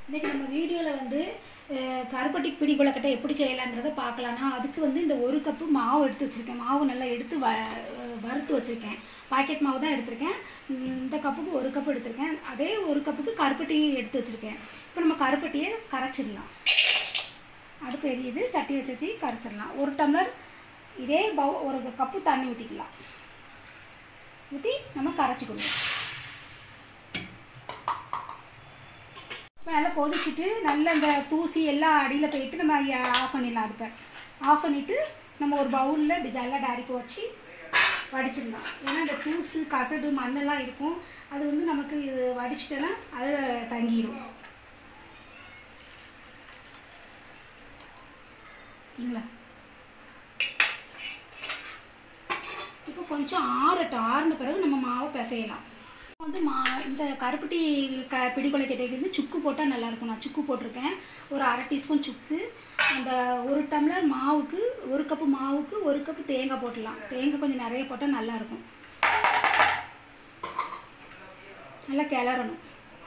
இன்றைக்கி நம்ம வீடியோவில் வந்து அஹ், கருப்பட்டி பிடி கொழுக்கட்டை எப்படி செய்யலாங்கிறத பார்க்கலாம்னா அதுக்கு வந்து இந்த ஒரு கப்பு மாவு எடுத்து வச்சுருக்கேன் மாவு நல்லா எடுத்து வ அஹ், வறுத்து வச்சுருக்கேன் பாக்கெட் மாவு தான் எடுத்திருக்கேன் உம், இந்த கப்புக்கு ஒரு கப்பு எடுத்திருக்கேன் அதே ஒரு கப்புக்கு கருப்பட்டி எடுத்து வச்சுருக்கேன் இப்போ நம்ம கருப்பட்டியை கரைச்சிடலாம் அடுப்பு எரியுது சட்டி வச்சு வச்சு கரைச்சிடலாம் ஒரு டம்ளர் இதே பவு ஒரு கப்பு தண்ணி ஊற்றிக்கலாம் ஊற்றி நம்ம கரைச்சிக்கணும் இப்போ நல்லா கொதிச்சுட்டு நல்ல இந்த தூசி எல்லாம் அடியில் போயிட்டு நம்ம ஆஃப் பண்ணிடலாம் அடுப்பை ஆஃப் பண்ணிவிட்டு நம்ம ஒரு பவுலில் இப்படி ஜல்ல டாரிப்பு வச்சு வடிச்சிடலாம் ஏன்னா இந்த தூசு கசடு மண்ணெல்லாம் இருக்கும் அது வந்து நமக்கு இது வடிச்சிட்டோன்னா அதில் தங்கிடும் சரிங்களா இப்போ கொஞ்சம் ஆறட்டும் ஆறின பிறகு நம்ம மாவை பிசையலாம் வந்து மா இந்த கருப்பட்டி க பிடிக்கொலைக்கட்டைக்கு வந்து சுக்கு போட்டால் நல்லாயிருக்கும் நான் சுக்கு போட்டிருக்கேன் ஒரு அரை டீஸ்பூன் சுக்கு அந்த ஒரு டம்ளர் மாவுக்கு ஒரு கப்பு மாவுக்கு ஒரு கப்பு தேங்காய் போட்டுடலாம் தேங்காய் கொஞ்சம் நிறைய போட்டால் நல்லாயிருக்கும் நல்லா கிளறணும்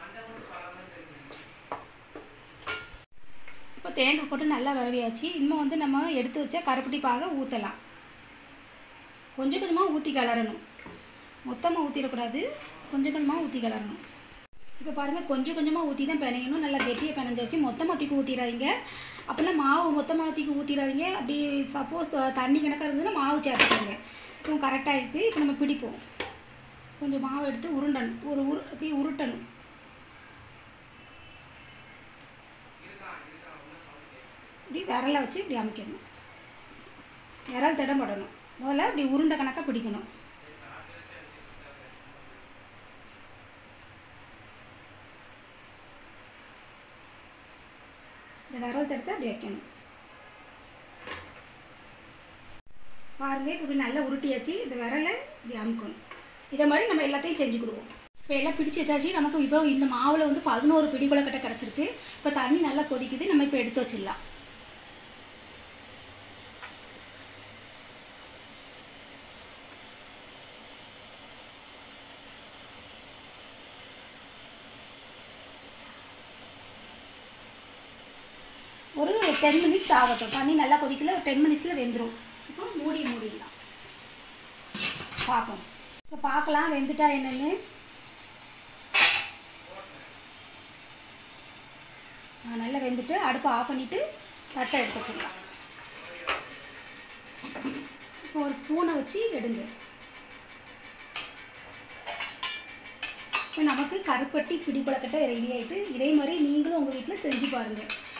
இப்போ தேங்காய் போட்டு நல்லா விரவியாச்சு இன்னும் வந்து நம்ம எடுத்து வச்ச கருப்பட்டி பாக ஊற்றலாம் கொஞ்சம் கொஞ்சமாக ஊற்றி கிளறணும் மொத்தமாக ஊற்றிடக்கூடாது கொஞ்சம் கொஞ்சமாக ஊற்றி கிளறணும் இப்போ பாருங்கள் கொஞ்சம் கொஞ்சமாக ஊற்றி தான் பிணையணும் நல்லா கெட்டியாக பிணைஞ்சாச்சு மொத்தமாக ஊற்றிக்கு ஊற்றிடாதீங்க அப்போல்லாம் மாவு மொத்தமாக ஊற்றிக்கு ஊற்றிடாதீங்க அப்படி சப்போஸ் தண்ணி கணக்காக இருந்ததுன்னா மாவு சேர்த்துக்கோங்க இப்போ கரெக்டாக இருக்குது இப்போ நம்ம பிடிப்போம் கொஞ்சம் மாவு எடுத்து உருண்டணும் ஒரு உரு அப்படி உருட்டணும் இப்படி விரலை வச்சு இப்படி அமைக்கணும் விரல் திடம் படணும் முதல்ல இப்படி உருண்டை கணக்காக பிடிக்கணும் இந்த விரல் தடுத்து அப்படி வைக்கணும் பாருங்க இப்போ இப்படி நல்லா உருட்டியாச்சு இந்த விரலை இப்படி அமுக்கணும் இதை மாதிரி நம்ம எல்லாத்தையும் செஞ்சு கொடுவோம் இப்போ எல்லாம் பிடிச்சி வச்சாச்சு நமக்கு இப்போ இந்த மாவில் வந்து பதினோரு பிடி கொழுக்கட்டை கிடச்சிருக்கு இப்போ தண்ணி நல்லா கொதிக்குது நம்ம இப்போ எடுத்து வச்சிடலாம் ஒரு டென் மினிட்ஸ் ஆகட்டும் தண்ணி நல்லா கொதிக்கல ஒரு டென் மினிட்ஸில் வெந்துடும் இப்போ மூடி மூடிடலாம் பார்ப்போம் இப்போ பார்க்கலாம் வெந்துட்டா என்னன்னு ஆ, நல்லா வெந்துட்டு அடுப்பை ஆஃப் பண்ணிவிட்டு தட்டை எடுத்து வச்சிடலாம் இப்போ ஒரு ஸ்பூனை வச்சு எடுங்க இப்போ நமக்கு கருப்பட்டி பிடி கொழுக்கட்டை ரெடி ஆகிட்டு இதே மாதிரி நீங்களும் உங்கள் வீட்டில் செஞ்சு பாருங்கள்